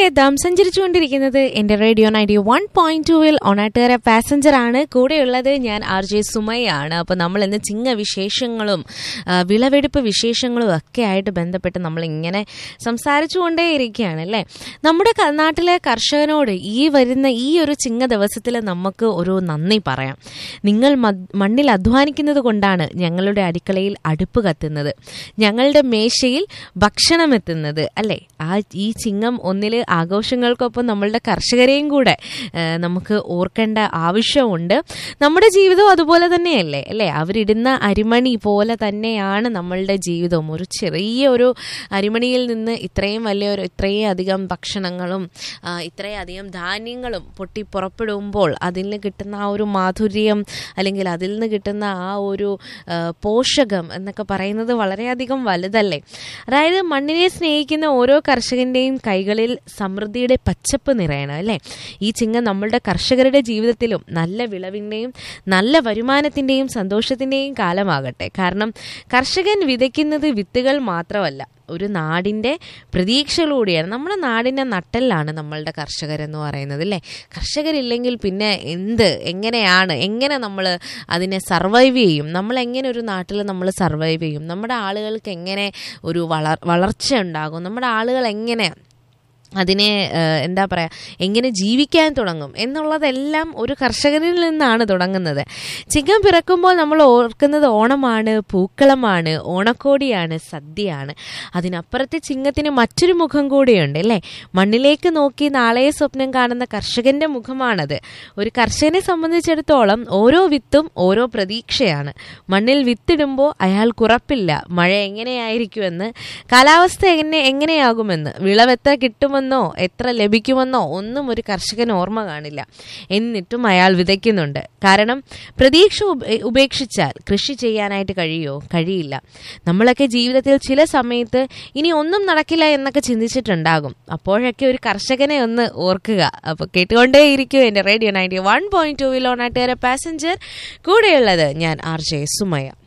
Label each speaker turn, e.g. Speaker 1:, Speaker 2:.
Speaker 1: കേൾക്കാം സഞ്ചരിച്ചുകൊണ്ടിരിക്കുന്നത് എന്റെ radio ninety one point ടുവിൽ ഒണാട്ടുകര പാസഞ്ചർ ആണ് കൂടെയുള്ളത് ഞാൻ ആർ ജെ സുമയാണ് അപ്പൊ നമ്മൾ ഇന്ന് ചിങ്ങ വിശേഷങ്ങളും ആ, വിളവെടുപ്പ് വിശേഷങ്ങളും ഒക്കെ ആയിട്ട് ബന്ധപ്പെട്ട് നമ്മൾ ഇങ്ങനെ സംസാരിച്ചുകൊണ്ടേ ഇരിക്കുകയാണ് അല്ലേ നമ്മുടെ ക- നാട്ടിലെ കർഷകനോട് ഈ വരുന്ന ഈ ഒരു ചിങ്ങ ദിവസത്തിൽ നമുക്ക് ഒരു നന്ദി പറയാം നിങ്ങൾ മദ്- മണ്ണിൽ അധ്വാനിക്കുന്നത് കൊണ്ടാണ് ഞങ്ങളുടെ അടുക്കളയിൽ അടുപ്പ് കത്തുന്നത് ഞങ്ങളുടെ മേശയിൽ ഭക്ഷണം എത്തുന്നത് അല്ലേ ആ ഈ ചിങ്ങം ഒന്നില് ആഘോഷങ്ങൾക്കൊപ്പം നമ്മളുടെ കർഷകരെയും കൂടെ ആ, നമുക്ക് ഓർക്കേണ്ട ആവശ്യമുണ്ട് നമ്മുടെ ജീവിതവും അതുപോലെ തന്നെയല്ലേ അല്ലേ അവരിടുന്ന അരിമണി പോലെ തന്നെയാണ് നമ്മളുടെ ജീവിതവും ഒരു ചെറിയ ഒരു അരിമണിയിൽ നിന്ന് ഇത്രയും വലിയൊരു ഇത്രയും അധികം ഭക്ഷണങ്ങളും ആ, ഇത്രയും അധികം ധാന്യങ്ങളും പൊട്ടി പുറപ്പെടുമ്പോൾ അതിൽ നിന്ന് കിട്ടുന്ന ആ ഒരു മാധുര്യം അല്ലെങ്കിൽ അതിൽ നിന്ന് കിട്ടുന്ന ആ ഒരു ആ, പോഷകം എന്നൊക്കെ പറയുന്നത് വളരെയധികം വലുതല്ലേ അതായത് മണ്ണിനെ സ്നേഹിക്കുന്ന ഓരോ കർഷകന്റെയും കൈകളിൽ സമൃദ്ധിയുടെ പച്ചപ്പ് നിറയണം അല്ലേ ഈ ചിങ്ങം നമ്മളുടെ കർഷകരുടെ ജീവിതത്തിലും നല്ല വിളവിൻ്റെയും നല്ല വരുമാനത്തിൻ്റെയും സന്തോഷത്തിൻ്റെയും കാലമാകട്ടെ കാരണം കർഷകൻ വിതയ്ക്കുന്നത് വിത്തുകൾ മാത്രമല്ല ഒരു നാടിൻ്റെ പ്രതീക്ഷകളൂടെയാണ് നമ്മുടെ നാടിൻ്റെ നട്ടെല്ലാണ് നമ്മളുടെ കർഷകരെന്ന് പറയുന്നത് അല്ലേ കർഷകരില്ലെങ്കിൽ പിന്നെ എന്ത് എങ്ങനെയാണ് എങ്ങനെ നമ്മൾ അതിനെ സർവൈവ് ചെയ്യും നമ്മൾ എങ്ങനെ ഒരു നാട്ടിൽ നമ്മൾ സർവൈവ് ചെയ്യും നമ്മുടെ ആളുകൾക്ക് എങ്ങനെ ഒരു വളർ വളർച്ച ഉണ്ടാകും നമ്മുടെ ആളുകൾ എങ്ങനെ അതിനെ ഏഹ്, എന്താ പറയുക എങ്ങനെ ജീവിക്കാൻ തുടങ്ങും എന്നുള്ളതെല്ലാം ഒരു കർഷകരിൽ നിന്നാണ് തുടങ്ങുന്നത് ചിങ്ങം പിറക്കുമ്പോൾ നമ്മൾ ഓർക്കുന്നത് ഓണമാണ് പൂക്കളമാണ് ഓണക്കോടിയാണ് സദ്യയാണ് അതിനപ്പുറത്തെ ചിങ്ങത്തിന് മറ്റൊരു മുഖം കൂടിയുണ്ട് അല്ലേ മണ്ണിലേക്ക് നോക്കി നാളെ സ്വപ്നം കാണുന്ന കർഷകന്റെ മുഖമാണത് ഒരു കർഷകനെ സംബന്ധിച്ചിടത്തോളം ഓരോ വിത്തും ഓരോ പ്രതീക്ഷയാണ് മണ്ണിൽ വിത്തിടുമ്പോൾ അയാൾക്കുറപ്പില്ല മഴ എങ്ങനെയായിരിക്കുമെന്ന് കാലാവസ്ഥ എങ്ങനെ എങ്ങനെയാകുമെന്ന് വിളവെത്ര കിട്ടുമെന്നോ എത്ര ലഭിക്കുമെന്നോ ഒന്നും ഒരു കർഷകൻ ഓർമ്മ കാണില്ല എന്നിട്ടും അയാൾ വിതയ്ക്കുന്നുണ്ട് കാരണം പ്രതീക്ഷ ഉപ- ഉപേക്ഷിച്ചാൽ കൃഷി ചെയ്യാനായിട്ട് കഴിയോ കഴിയില്ല നമ്മളൊക്കെ ജീവിതത്തിൽ ചില സമയത്ത് ഇനി ഒന്നും നടക്കില്ല എന്നൊക്കെ ചിന്തിച്ചിട്ടുണ്ടാകും അപ്പോഴൊക്കെ ഒരു കർഷകനെ ഒന്ന് ഓർക്കുക അപ്പോൾ കേട്ടുകൊണ്ടേയിരിക്കും എൻ്റെ radio ninety one point two വിലോണാട്ടുകാരെ പാസഞ്ചർ കൂടെയുള്ളത് ഞാൻ ആർ ജെ സുമയ